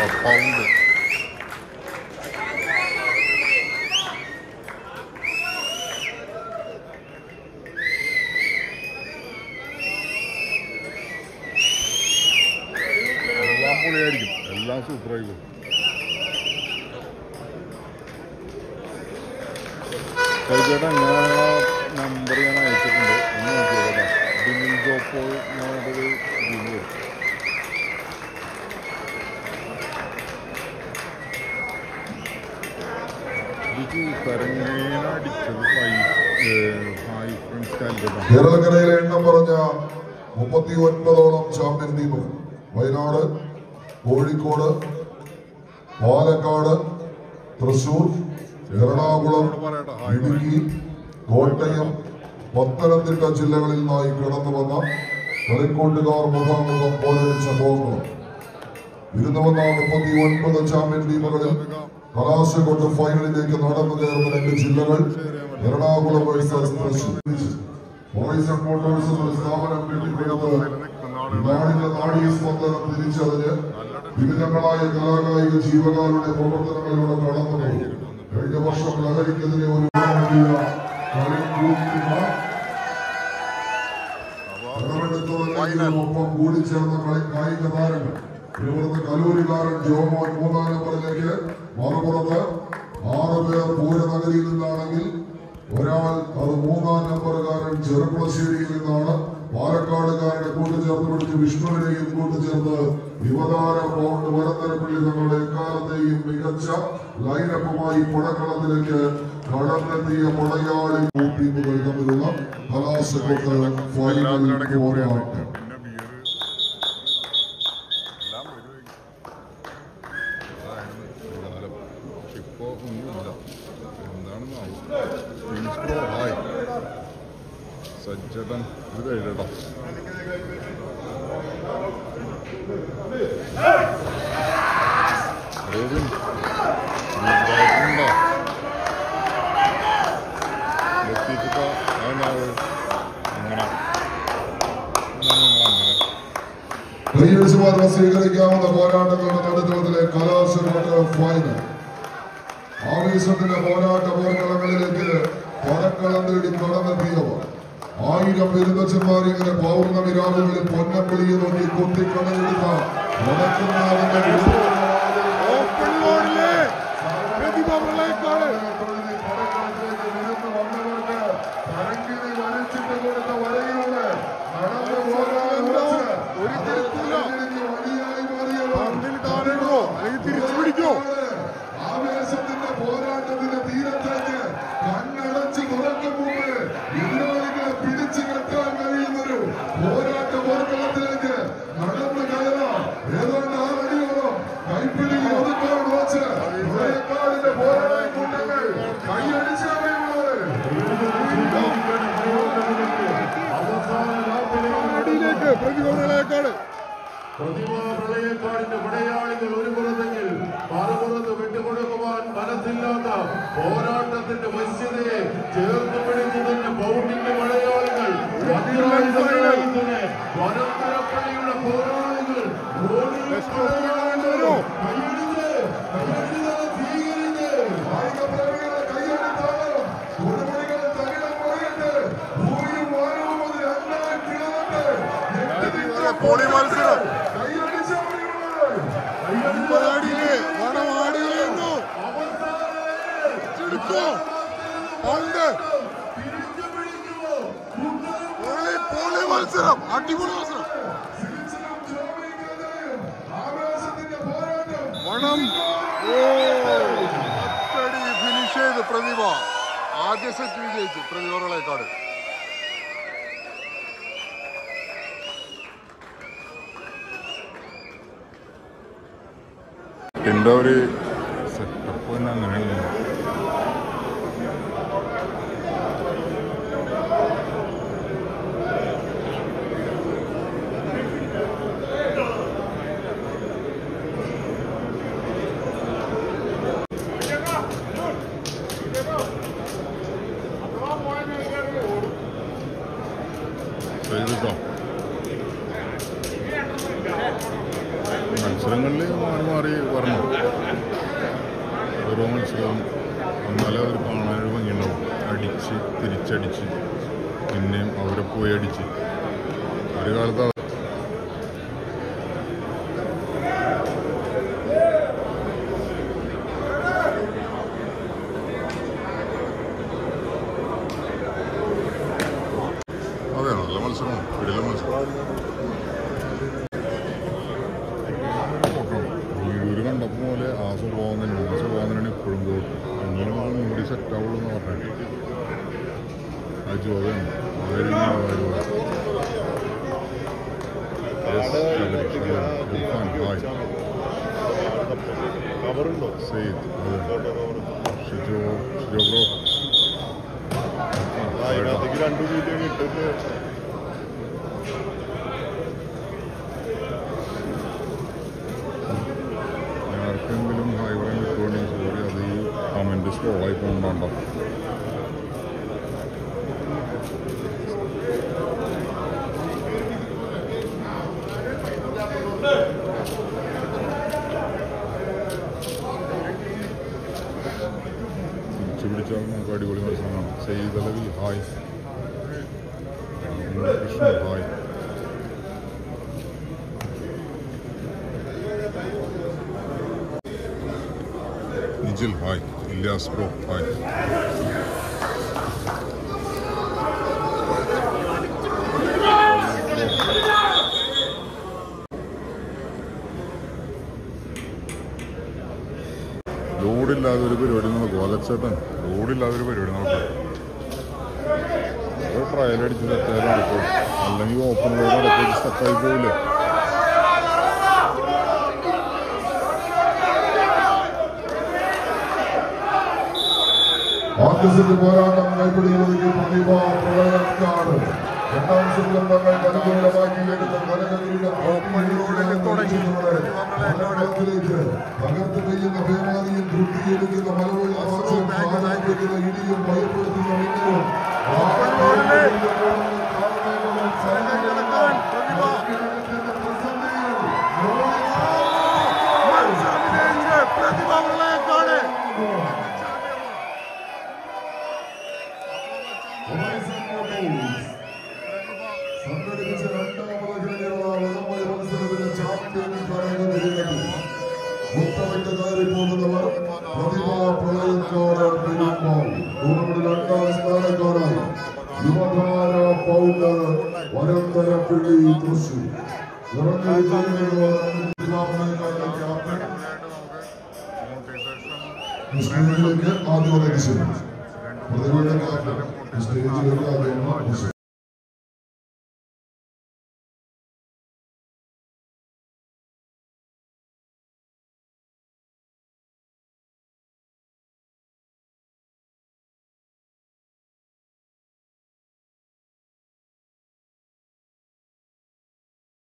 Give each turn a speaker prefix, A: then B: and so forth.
A: pound എല്ലാം പൊളിയായിരിക്കും എല്ലാം സൂപ്പറായിരിക്കും ചേട്ടാ ഞാൻ നമ്പർ ഞാൻ അയച്ചിട്ടുണ്ട് ഒന്ന് നോക്കിയോട്ടാ ബിനിൽ ജോപ്പോൾ എന്ന് പറഞ്ഞിട്ടൊരു ഇതിൽ വരും ഇത് കരങ്ങനടിച്ചത് ഹൈ ഹൈ ഫ്രണ്ട്സ് കാലിക്കട്ടാണ്
B: കേരളക്കരയിലെ എണ്ണം പറഞ്ഞ മുപ്പത്തി ഒൻപതോളം ചാമ്പ്യൻ ടീമുകൾ വയനാട് കോഴിക്കോട് പാലക്കാട് തൃശൂർ എറണാകുളം
A: പറയട്ടെ ഹായ് പറയട്ടെ
B: ഇടുക്കി കോട്ടയം പത്തനംതിട്ട ജില്ലകളിൽ നിന്നായി കടന്നു വന്ന കളിക്കോട്ടുകാർ മുഖാമുഖം പോരടിച്ച സംഭവങ്ങൾ ഇരുന്നു വന്ന മുപ്പത്തി ഒൻപത് ചാമ്പ്യൻ ടീമുകളിൽ കലാശക്കൊണ്ട് ഫൈനലിലേക്ക് നടന്നു കയറുന്ന രണ്ട് ജില്ലകൾ Ernakulam versus Thrissur poison motors എന്ന സ്ഥാപനം കെട്ടിപ്പടുത്ത് നാടിന്റെ നാടീയ സ്പന്ദനം തിരിച്ചറിഞ്ഞ് വിവിധങ്ങളായ കലാകായിക ജീവകാരുടെ പ്രവർത്തനങ്ങളിലൂടെ കടന്നുപോയി കഴിഞ്ഞ വർഷം ലഹരിക്കെതിരെ ഒരു വലിയ കളി കൂട്ടുന്ന ഒപ്പം കൂടിച്ചേർന്ന കളി കായിക താരങ്ങൾ ഇവിടുന്ന് കലൂരിക്കാരൻ ജോമോൻ മൂന്നാം നമ്പറിലേക്ക് മറുപുറത്ത് ആറ് പേർ പൂരനഗരിയിൽ നിന്നാണെങ്കിൽ ഒരാൾ അത് മൂന്നാം നമ്പറുകാരൻ ചെറുപ്പളശ്ശേരിയിൽ നിന്നാണ് പാലക്കാടുകാരനെ കൂട്ടുചേർത്ത് പിടിച്ച് വിഷ്ണുവിനെയും കൂട്ടുചേർത്ത് യുവതാര പൗണ്ട് വരന്തരപ്പള്ളി തങ്ങളുടെ എക്കാലത്തെയും മികച്ച ലൈനപ്പുമായി പടക്കളത്തിലേക്ക് കടന്നെത്തിയ പടയാളി ടീമുകൾ തമ്മിലുള്ള കലാശക്കൊട്ട് ഫൈനൽ പോരാട്ടം
A: പിന്നെ ബിയർ എല്ലാം വരുമായിരിക്കും അതായിരുന്നു ഒരു കാലം പക്ഷെ ഇപ്പോൾ ഒന്നുമില്ല എന്താണെന്നാവും പ്രിൻസ് ബ്രോ ഹായ് സജ്ജടൻ ഇത് കഴിഞ്ഞട്ടോ റോബിൻ ഉണ്ടോ ലത്തീഫിക്ക അതെന്നാവ് അങ്ങനെ അങ്ങനെ
B: കയ്യടിച്ചുമാരുടെ സ്വീകരിക്കാവുന്ന പോരാട്ടങ്ങളുടെ നടുത്തളത്തിലെ കലാശക്കൊട്ട് ഫൈനൽ ആവേശത്തിന്റെ പോരാട്ട പോർക്കളങ്ങളിലേക്ക് പടക്കളം തേടി കടന്നെത്തിയവർ ആയിരം പെരുന്തച്ചന്മാർ ഇങ്ങനെ പൗർണമി രാവുകളിൽ പൊന്നപ്പൊളിയെ നോക്കി കൊത്തിക്കടലെടുത്ത വടക്കുന്നാവിന്റെ
A: ഒരു തിരുത്തൂല പന്തിൽ കാലിടുവോ അല്ലെങ്കിൽ തിരിച്ചു പിടിക്കോ
B: ആവേശത്തിന്റെ പോരാട്ടത്തിന്റെ തീരത്തേക്ക് കണ്ണടച്ച് തുറക്കും മുമ്പ് എതിരാളികളെ പിടിച്ചു കെട്ടാൻ കഴിയുന്നൊരു പോരാട്ട പോർക്കളത്തിലേക്ക് നടന്നു കയറാം ഏതാണ്ട് ആറടിയോളം കൈപ്പിടി ഒതുക്കാൻ വെച്ച് പ്രളയക്കാടിന്റെ പോരാട്ട കൂട്ടങ്ങൾ കൈയടിച്ച്
A: അടിയിലേക്ക് പ്രതിഭകളേക്കാട്
C: പ്രതിഭാപ്രളയക്കാടിന്റെ പടയാളികൾ ഒരു പുറത്തെങ്കിൽ മറുപുറത്ത് വിട്ടുകൊടുക്കുവാൻ മനസ്സില്ലാത്ത പോരാട്ടത്തിന്റെ വശ്യതയെ ചേർത്ത് പിടിച്ചു തന്നെ പൗണ്ടിന്റെ പടയാളികൾ വജ്രായുധങ്ങളായി തന്നെ വനന്തരപ്പള്ളിയുടെ പോരാളികൾ റോഡിൽ പടയാളികൾ കൈയടിച്ച്, കൈയടിച്ച് സ്വീകരിച്ച്
B: കായികപ്രേമികളെ കൈയടിത്താലും കൊടുമുടികളിൽ തകിടം മറിയട്ടെ ഭൂമിയും വാനവും അത് രണ്ടായി പിളർന്ന്
A: പൊളി മത്സരം
B: കൈയടിച്ച് മറിയുന്നത്
A: അമ്പതാടിയില് വടം ആടിയിരുന്നു എടുക്കോ പന്ത് പൊളി പൊളി മത്സരം അടിപൊളി മത്സരം
B: ആവേശത്തിന്റെ പോരാട്ടം
A: വണം ഓ ഒറ്റടി ഫിനിഷ് ചെയ്ത് പ്രതിഭ ആദ്യ സെറ്റ് വിജയിച്ചു പ്രതിഭകളേക്കാട് എൻ്റെ ഒരു സെറ്റപ്പ് തന്നെ അങ്ങനെയല്ല ചെയ്തിട്ടോ മത്സരങ്ങളിൽ മാറി മാറി വരണം ഓരോ മത്സരവും എന്നാലേ അത് കാണാനൊരു ഭംഗിയുണ്ടാവും അടിച്ച് തിരിച്ചടിച്ച് പിന്നെയും അവരെ പോയി അടിച്ച് ഒരു കാലത്ത് അവ- അതെ നല്ല മത്സരമാണ് പിടില മത്സരം വീട് കണ്ടപ്പോൾ പോലെ ആ സ്വഭാവം തന്നെ ആ സ്വഭാവം തന്നെയാണ് ഇപ്പോഴും പോയിട്ട് അങ്ങനെ നമ്മൾ മുടി സെറ്റ് ആവുള്ളൂ എന്ന് പറഞ്ഞിട്ട് ആ ജോബാണ്
D: കവറുണ്ടോ
A: Sayed
D: photo cover
A: Shijo Shijo bro
D: അതിനകത്തേക്ക് രണ്ടു വീഡിയോ ഇട്ടിട്ട്
A: ആർക്കെങ്കിലും ഹായ് പറയാൻ കിട്ടുവാണെങ്കിൽ സോറി അത് ഈ കമൻറ്റ് സ്ക്രോളായി പോകണ്ടോ തിരിച്ചു പിടിച്ചാൽ നമുക്ക് അടിപൊളി മത്സരം കാണാം Saidalavi hi Krishna hi Nijil hi Ilyas bro hi ലോഡില്ലാതെ ഒരു പരിപാടി നടക്കും അലച്ചേട്ടൻ ലോഡില്ലാതെ ഒരു പരിപാടി നടക്കും ഒരു ട്രയൽ അടിച്ച് സെറ്റായാലും നടക്കും അല്ലെങ്കിൽ ഓപ്പൺ റോഡ് നടക്കും സ്റ്റക്കായി പോവില്ലേ
B: ആദ്യത്തിന്റെ പോരാട്ടം കൈപ്പിടിയിലൊതുക്കി പ്രതിഭ പ്രളയക്കാട് രണ്ടാം സംരംഭങ്ങൾ അനുകൂലമാക്കി എടുത്ത കനകരുടെ തുടങ്ങിയിലേക്ക് തകർത്ത് പെയ്യുന്ന പേമാരിയും ത്രുട്ടിയെടുക്കുന്ന മലവെള്ള വർഷവും ആരാധിക്കുന്ന ഇടിയും ഭയപ്പെടുത്തുന്ന മിന്നലും സംഘടിപ്പിച്ച രണ്ടാമത് ഘടനയുള്ള വനമയ മത്സരത്തിന് ചാമ്പ്യൻ ഘടകം മുത്തമിട്ട് കയറി പോകുന്നവർ പ്രതിഭാ പ്രളയത്തോടെ പെരുമ്പോൾ ടൂർണമെന്റ് രണ്ടാം സ്ഥാനക്കാരായി യുവതാര പൗഡർ വരന്തരപ്പിള്ളി തൃശൂർ നിറഞ്ഞു ചെയ്യുന്നത് ക്യാപ്റ്റൻ സ്റ്റേജിലേക്ക് ആദ്യം ക്ഷണിച്ചു പ്രതിഭയുടെ ക്യാപ്റ്റൻ സ്റ്റേജിലേക്ക് ആദ്യം ക്ഷണിച്ചു